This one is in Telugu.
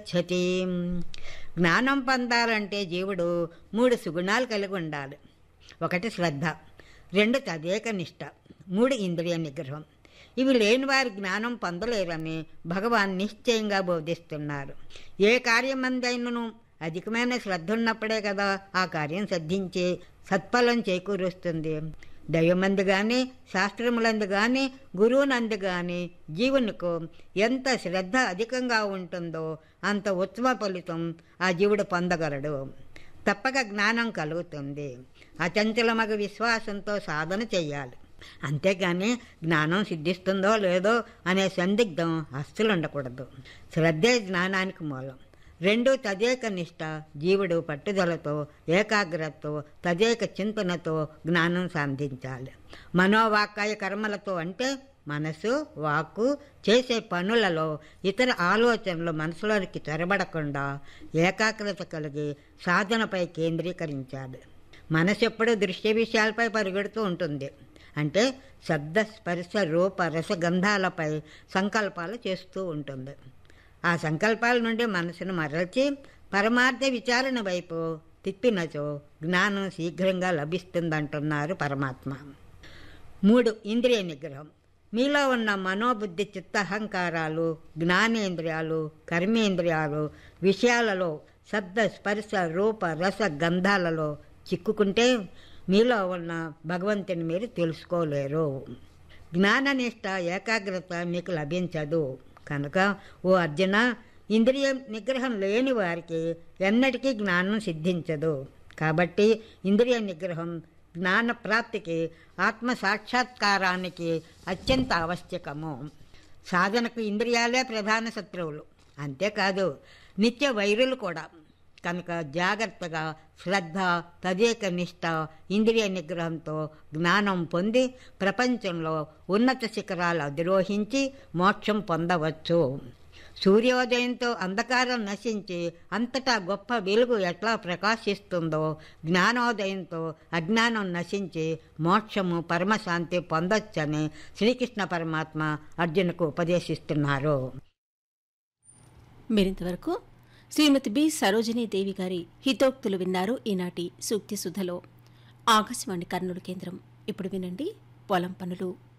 ఛతి జ్ఞానం పొందాలంటే జీవుడు మూడు సుగుణాలు కలిగి ఉండాలి ఒకటి శ్రద్ధ రెండు తదేక నిష్ట మూడు ఇంద్రియ నిగ్రహం ఇవి లేని వారి జ్ఞానం పొందలేరని భగవాన్ నిశ్చయంగా బోధిస్తున్నారు ఏ కార్యమందైనను అధికమైన శ్రద్ధ ఉన్నప్పుడే కదా ఆ కార్యం సిద్ధించి సత్ఫలం చేకూరుస్తుంది దైవమందు కానీ శాస్త్రములందు కానీ గురువునందు కానీ జీవునికు ఎంత శ్రద్ధ అధికంగా ఉంటుందో అంత ఉత్తమ ఫలితం ఆ జీవుడు పొందగలడు తప్పక జ్ఞానం కలుగుతుంది అచంచలమగ విశ్వాసంతో సాధన చేయాలి అంతేగాని జ్ఞానం సిద్ధిస్తుందో లేదో అనే సందిగ్ధం అస్సలు ఉండకూడదు శ్రద్ధే జ్ఞానానికి మూలం రెండు తదేక నిష్ట జీవుడు పట్టుదలతో ఏకాగ్రతతో తదేక చింతనతో జ్ఞానం సాధించాలి మనోవాకాయ కర్మలతో అంటే మనసు వాక్కు చేసే పనులలో ఇతర ఆలోచనలు మనసులోనికి చొరబడకుండా ఏకాగ్రత కలిగి సాధనపై కేంద్రీకరించాలి మనసు ఎప్పుడూ దృశ్య విషయాలపై పరిగెడుతూ ఉంటుంది అంటే శబ్ద స్పర్శ రూప రసగంధాలపై సంకల్పాలు చేస్తూ ఉంటుంది ఆ సంకల్పాల నుండి మనసును మరల్చి పరమార్థ విచారణ వైపు తిప్పినచో జ్ఞానం శీఘ్రంగా లభిస్తుందంటున్నారు పరమాత్మ మూడు ఇంద్రియ నిగ్రహం మీలో ఉన్న మనోబుద్ధి చిత్తహంకారాలు జ్ఞానేంద్రియాలు కర్మేంద్రియాలు విషయాలలో శబ్ద స్పర్శ రూప రస గంధాలలో చిక్కుకుంటే మీలో ఉన్న భగవంతుని మీరు తెలుసుకోలేరు జ్ఞాననిష్ట ఏకాగ్రత మీకు లభించదు కనుక ఓ అర్జున ఇంద్రియ నిగ్రహం లేని వారికి ఎన్నటికీ జ్ఞానం సిద్ధించదు కాబట్టి ఇంద్రియ నిగ్రహం జ్ఞాన ప్రాప్తికి ఆత్మ సాక్షాత్కారానికి అత్యంత ఆవశ్యకము సాధనకు ఇంద్రియాలే ప్రధాన శత్రువులు అంతేకాదు నిత్య వైరులు కూడా కనుక జాగ్రత్తగా శ్రద్ధ తదేక నిష్ట ఇంద్రియ నిగ్రహంతో జ్ఞానం పొంది ప్రపంచంలో ఉన్నత శిఖరాలు అధిరోహించి మోక్షం పొందవచ్చు సూర్యోదయంతో అంధకారం నశించి అంతటా గొప్ప వెలుగు ఎట్లా ప్రకాశిస్తుందో జ్ఞానోదయంతో అజ్ఞానం నశించి మోక్షము పరమశాంతి పొందొచ్చని శ్రీకృష్ణ పరమాత్మ అర్జునుకు ఉపదేశిస్తున్నారు మీరింతవరకు శ్రీమతి బి సరోజినీ దేవి గారి హితోక్తులు విన్నారు ఈనాటి సూక్తి సుధలో ఆకాశవాణి కర్నూలు కేంద్రం ఇప్పుడు వినండి పొలం పనులు